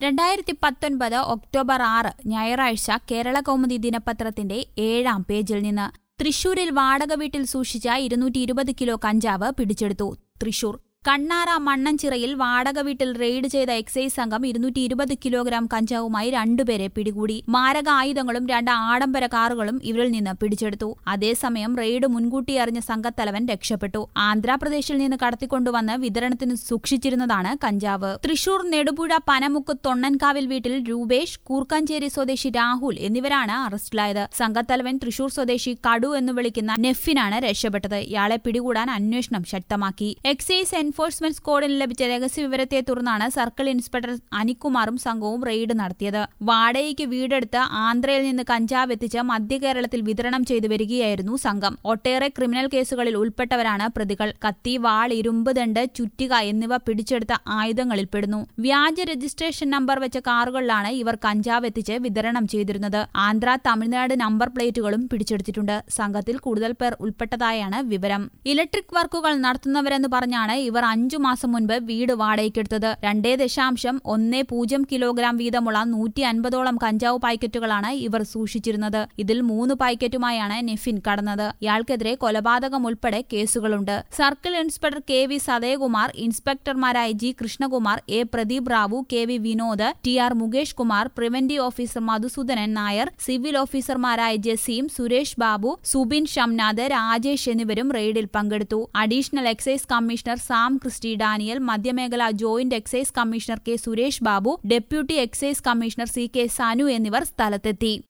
രണ്ടായിരത്തി പത്തൊൻപത് ഒക്ടോബർ ആറ് ഞായറാഴ്ച കേരള കൗമുദി ദിനപത്രത്തിന്റെ ഏഴാം പേജിൽ നിന്ന് തൃശൂരിൽ വാടക വീട്ടിൽ സൂക്ഷിച്ച ഇരുന്നൂറ്റി ഇരുപത് കിലോ കഞ്ചാവ് പിടിച്ചെടുത്തു തൃശൂർ കണ്ണാറ മണ്ണഞ്ചിറയിൽ വാടക വീട്ടിൽ റെയ്ഡ് ചെയ്ത എക്സൈസ് സംഘം ഇരുന്നൂറ്റി ഇരുപത് കിലോഗ്രാം കഞ്ചാവുമായി രണ്ടുപേരെ പിടികൂടി മാരക ആയുധങ്ങളും രണ്ട് ആഡംബര കാറുകളും ഇവരിൽ നിന്ന് പിടിച്ചെടുത്തു അതേസമയം റെയ്ഡ് മുൻകൂട്ടി അറിഞ്ഞ സംഘത്തലവൻ രക്ഷപ്പെട്ടു ആന്ധ്രാപ്രദേശിൽ നിന്ന് കടത്തിക്കൊണ്ടുവന്ന് വിതരണത്തിന് സൂക്ഷിച്ചിരുന്നതാണ് കഞ്ചാവ് തൃശൂർ നെടുപുഴ പനമുക്ക് തൊണ്ണൻകാവിൽ വീട്ടിൽ രൂപേഷ് കൂർക്കഞ്ചേരി സ്വദേശി രാഹുൽ എന്നിവരാണ് അറസ്റ്റിലായത് സംഘത്തലവൻ തൃശൂർ സ്വദേശി കടു എന്ന് വിളിക്കുന്ന നെഫിനാണ് രക്ഷപ്പെട്ടത് ഇയാളെ പിടികൂടാൻ അന്വേഷണം ശക്തമാക്കി എക്സൈസ് എൻഫോഴ്സ്മെന്റ് സ്ക്വാഡിന് ലഭിച്ച രഹസ്യവിവരത്തെ തുടർന്നാണ് സർക്കിൾ ഇൻസ്പെക്ടർ അനിക്കുമാറും സംഘവും റെയ്ഡ് നടത്തിയത് വാടകയ്ക്ക് വീടെടുത്ത് ആന്ധ്രയിൽ നിന്ന് കഞ്ചാവ് എത്തിച്ച് മധ്യ കേരളത്തിൽ വിതരണം ചെയ്തു വരികയായിരുന്നു സംഘം ഒട്ടേറെ ക്രിമിനൽ കേസുകളിൽ ഉൾപ്പെട്ടവരാണ് പ്രതികൾ കത്തി വാൾ ഇരുമ്പ് ദണ്ട് ചുറ്റിക എന്നിവ പിടിച്ചെടുത്ത ആയുധങ്ങളിൽ പെടുന്നു വ്യാജ രജിസ്ട്രേഷൻ നമ്പർ വെച്ച കാറുകളിലാണ് ഇവർ കഞ്ചാവ് എത്തിച്ച് വിതരണം ചെയ്തിരുന്നത് ആന്ധ്ര തമിഴ്നാട് നമ്പർ പ്ലേറ്റുകളും പിടിച്ചെടുത്തിട്ടുണ്ട് സംഘത്തിൽ കൂടുതൽ പേർ ഉൾപ്പെട്ടതായാണ് വിവരം ഇലക്ട്രിക് വർക്കുകൾ നടത്തുന്നവരെന്ന് പറഞ്ഞാണ് ഇവർ അഞ്ചു മാസം മുൻപ് വീട് വാടകയ്ക്കെടുത്തത് രണ്ടേ ദശാംശം ഒന്ന് പൂജ്യം കിലോഗ്രാം വീതമുള്ള നൂറ്റി അൻപതോളം കഞ്ചാവ് പാക്കറ്റുകളാണ് ഇവർ സൂക്ഷിച്ചിരുന്നത് ഇതിൽ മൂന്ന് പാക്കറ്റുമായാണ് നെഫിൻ കടന്നത് ഇയാൾക്കെതിരെ കൊലപാതകം ഉൾപ്പെടെ കേസുകളുണ്ട് circle inspector K V Sadayakumar ഇൻസ്പെക്ടർമാരായ G Krishnakumar A Pradeep Rao K V Vinod T R Mukesh Kumar preventive officer Madhusoodanan Nair civil ഓഫീസർമാരായ ജസീം സുരേഷ് ബാബു സുബിൻ ഷംനാഥ് രാജേഷ് എന്നിവരും റെയ്ഡിൽ പങ്കെടുത്തു additional excise commissioner Sam Christy Daniel മധ്യമേഖല joint excise commissioner K Suresh Babu deputy excise commissioner C K Sanu എന്നിവർ സ്ഥലത്തെത്തി